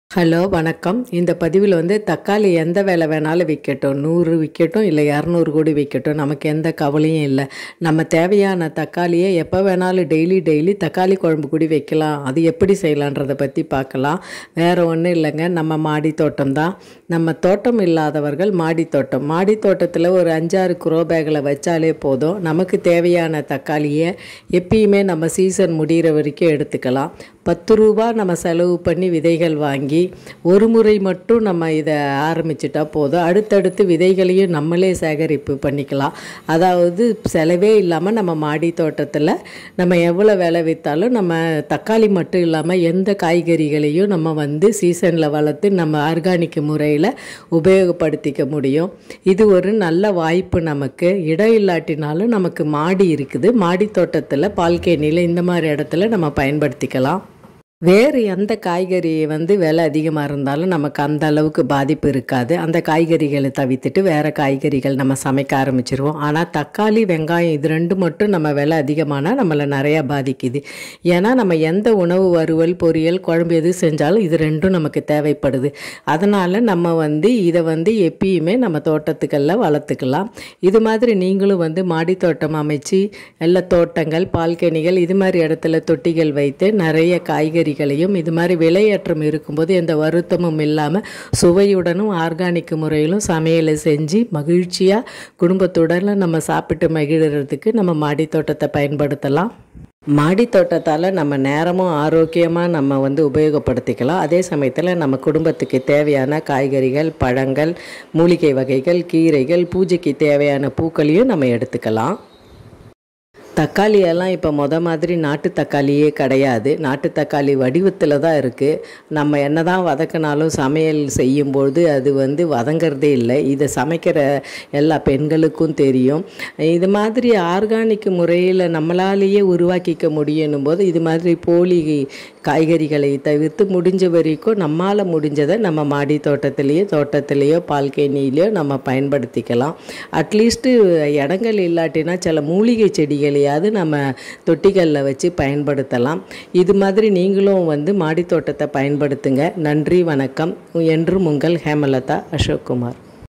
hello வணக்கம் இந்த பதிவில் வந்து தக்காளி எந்த விலை வேணாலும் விற்கட்டும் நூறு விற்கட்டும் இல்லை இரநூறு கோடி விற்கட்டும் நமக்கு எந்த கவலையும் இல்லை நம்ம தேவையான தக்காளியை எப்போ வேணாலும் டெய்லி டெய்லி தக்காளி குழம்பு கூடி வைக்கலாம் அது எப்படி செய்யலான்றதை பற்றி பார்க்கலாம் வேறு ஒன்றும் இல்லைங்க நம்ம மாடி தோட்டம் தான் நம்ம தோட்டம் இல்லாதவர்கள் மாடி தோட்டம் மாடி தோட்டத்தில் ஒரு அஞ்சாறு குரோ பேக்கில் வச்சாலே போதும் நமக்கு தேவையான தக்காளியை எப்பயுமே நம்ம சீசன் முடிகிற வரைக்கும் எடுத்துக்கலாம் பத்து ரூபா நம்ம செலவு பண்ணி விதைகள் வாங்கி ஒரு முறை மட்டும் நம்ம இதை ஆரம்பிச்சிட்டா போதும் அடுத்தடுத்து விதைகளையும் நம்மளே சேகரிப்பு பண்ணிக்கலாம் அதாவது செலவே இல்லாமல் நம்ம மாடி தோட்டத்தில் நம்ம எவ்வளோ விலை விற்றாலும் நம்ம தக்காளி மட்டும் இல்லாமல் எந்த காய்கறிகளையும் நம்ம வந்து சீசனில் வளர்த்து நம்ம ஆர்கானிக் முறையில் உபயோகப்படுத்திக்க முடியும் இது ஒரு நல்ல வாய்ப்பு நமக்கு இடம் இல்லாட்டினாலும் நமக்கு மாடி இருக்குது மாடி தோட்டத்தில் பால்கேணியில் இந்த மாதிரி இடத்துல நம்ம பயன்படுத்திக்கலாம் வேறு எந்த காய்கறி வந்து விலை அதிகமாக இருந்தாலும் நமக்கு அந்த அளவுக்கு பாதிப்பு இருக்காது அந்த காய்கறிகளை தவிர்த்துட்டு வேறு காய்கறிகள் நம்ம சமைக்க ஆரம்பிச்சிருவோம் ஆனால் தக்காளி வெங்காயம் இது ரெண்டு மட்டும் நம்ம விலை அதிகமானால் நம்மளை நிறையா பாதிக்குது ஏன்னா நம்ம எந்த உணவு வறுவல் பொரியல் குழம்பு எது செஞ்சாலும் இது ரெண்டும் நமக்கு தேவைப்படுது அதனால் நம்ம வந்து இதை வந்து எப்பயுமே நம்ம தோட்டத்துக்கெல்லாம் வளர்த்துக்கலாம் இது மாதிரி நீங்களும் வந்து மாடி தோட்டம் அமைச்சு எல்லா தோட்டங்கள் பால்கனிகள் இது மாதிரி இடத்துல தொட்டிகள் வைத்து நிறைய காய்கறி காய்கறிகளையும் இது மாதிரி விலையேற்றம் இருக்கும்போது எந்த வருத்தமும் இல்லாமல் சுவையுடனும் ஆர்கானிக் முறையிலும் சமையலை செஞ்சு மகிழ்ச்சியாக குடும்பத்துடன் நம்ம சாப்பிட்டு மகிழறதுக்கு நம்ம மாடி தோட்டத்தை பயன்படுத்தலாம் மாடி தோட்டத்தால் நம்ம நேரமும் ஆரோக்கியமாக நம்ம வந்து உபயோகப்படுத்திக்கலாம் அதே சமயத்தில் நம்ம குடும்பத்துக்கு தேவையான காய்கறிகள் பழங்கள் மூலிகை வகைகள் கீரைகள் பூஜைக்கு தேவையான பூக்களையும் நம்ம எடுத்துக்கலாம் தக்காளி எல்லாம் இப்போ மொத மாதிரி நாட்டு தக்காளியே கிடையாது நாட்டு தக்காளி வடிவத்தில் தான் இருக்குது நம்ம என்ன தான் வதக்கினாலும் சமையல் செய்யும்போது அது வந்து வதங்கிறதே இல்லை இதை சமைக்கிற எல்லா பெண்களுக்கும் தெரியும் இது மாதிரி ஆர்கானிக் முறையில் நம்மளாலேயே உருவாக்கிக்க முடியணும் போது இது மாதிரி போலி காய்கறிகளை தவிர்த்து முடிஞ்ச வரைக்கும் நம்மால் முடிஞ்சதை நம்ம மாடி தோட்டத்திலேயோ தோட்டத்திலேயோ பால்கேணியிலையோ நம்ம பயன்படுத்திக்கலாம் அட்லீஸ்ட்டு இடங்கள் இல்லாட்டினா சில மூலிகை செடிகளையாவது நம்ம தொட்டிகளில் வச்சு பயன்படுத்தலாம் இது மாதிரி நீங்களும் வந்து மாடி தோட்டத்தை பயன்படுத்துங்க நன்றி வணக்கம் என்றும் உங்கள் ஹேமலதா அசோக்குமார்